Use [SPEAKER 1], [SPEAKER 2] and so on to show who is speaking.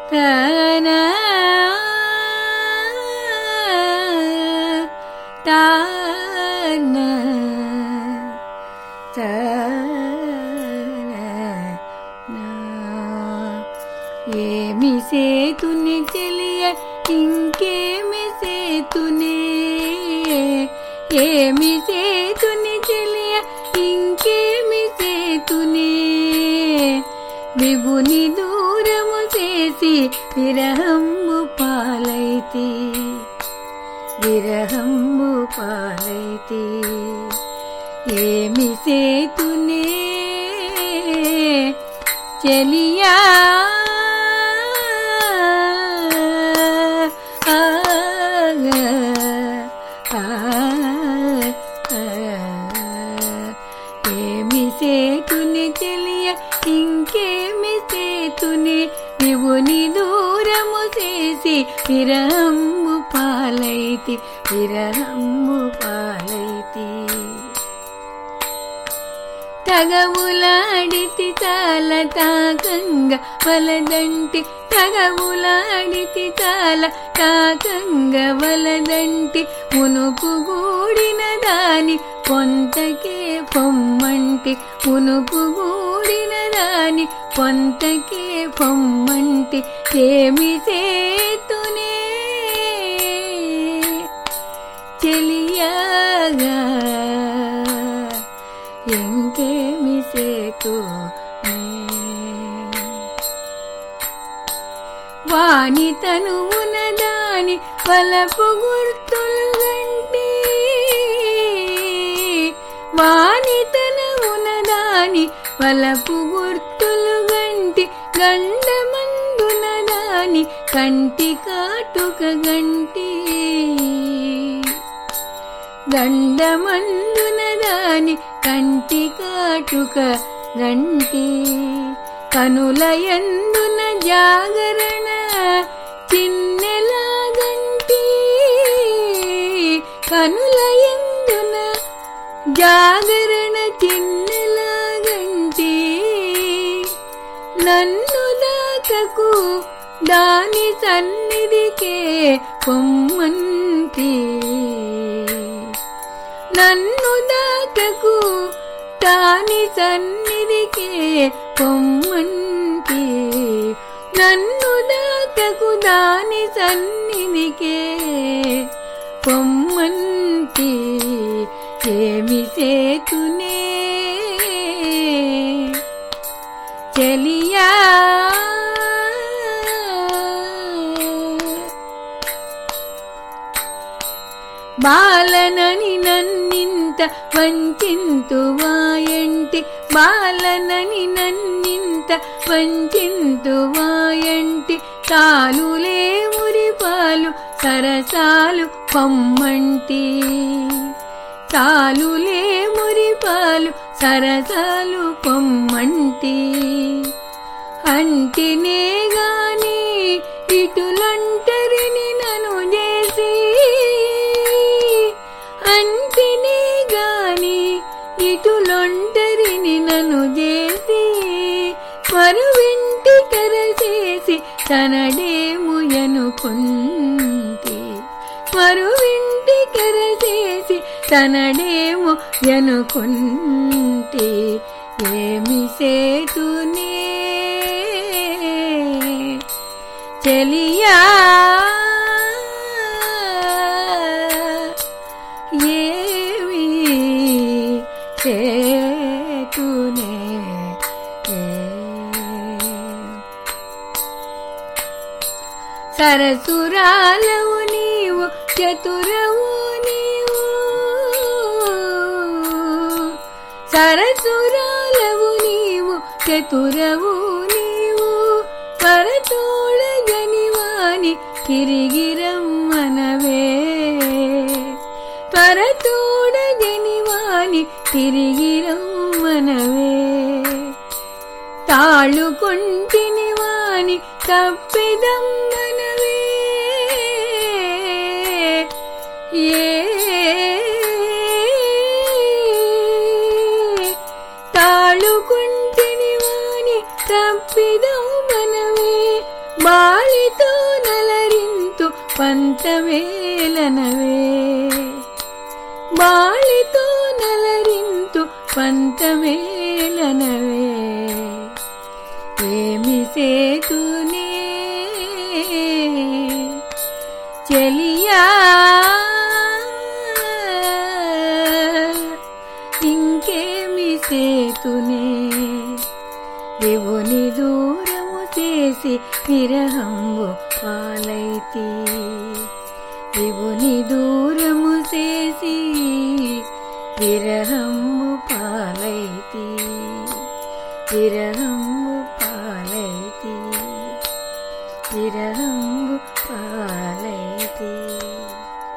[SPEAKER 1] తన తాన ఏమి సేతుని చెలియ ఇంకేమి సేతునే ఏమి సేతుని చెలియ ఇంకేమి సేతునే విభుని దూరము చేసి విరహంబు పాలైతి విరహంబు పాలైతి ఏమి సేతునే చెలియా ఆ, ఆ, ఆ, ఏమి సేతుని చెలియ ఇంకేమి సేతుని వివుని దూరము చేసి విరహమ్ము పాలైతి విరహమ్ము పాలైతి తగవులాడితి చాల తాకంగ వలదంటి తగవులాడితి చాల తాకంగ వలదంటి మునుపు గూడిన దాని పొంతకే పొమ్మంటి మునుపు గూడిన దాని పొంతకే పొమ్మంటి ఏమి సేతునే చెలియాగా ఇంకేమి సేతు వాణి తనువున దాని వలపు గుర్తులు గంటి వాణి తనువున దాని వలపు గుర్తులు గంటి గండమందున దాని కంటి కాటుక గంటి గండమందున దాని కంటి కాటుక గంటి కనుల ఎందున జాగరణ చిన్నెలా గంటి కనుల ఎందున జాగరణ చిన్నెలా గంటి నన్ను దాకకు దాని సన్నిధికే పొమ్మంటి నన్ను దాకకు దాని సన్నిధికే పొమ్మంటి నన్ను దాకకు దాని సన్నిధికే పొమ్మంటి ఏమి సేతునే చెలియా బాలనని నన్నింత వంచింతువాయంటి బాలనని నన్నింత వంచింతువాయంటి తాలులే మురిపాలు సరసాలు పొమ్మంటి తాలులే మురిపాలు సరసాలు పొమ్మంటి అంటినే గాని ఇటులంటరిని నను చేసి అంటినే గాని ఇటులొంటరిని నన్ను చేసి మరువింటి కరచేసి తనడేము ఎనుకుంటి మరువింటి కరచేసి తనడేము ఎనుకుంటి ఏమి సేతునే చెలియా ఏమి చేతునే సరసురాలవు నీవు చతురవు నీవు సరసురాలవు నీవు చతురవు నీవు పరతోడ జనివాని తిరిగిరమ్మనవే పరతోడ జనివాని తిరిగిరమ్మనవే తాళుకొంటిని వాని తప్పిదమ్మనవే ఏ తాళుకొంటిని వాని తప్పిదమ్మనవే బాళితో నలరింతు పంతమేలనవే బాళితో నలరింతు పంతమేలనవే ఏమి సేతునే చెలియా ఇంకేమి సేతునే దేవుని దూరము చేసి విరహంబు పాలైతి దేవుని దూరము చేసి విరహంబు పాలైతి విరహం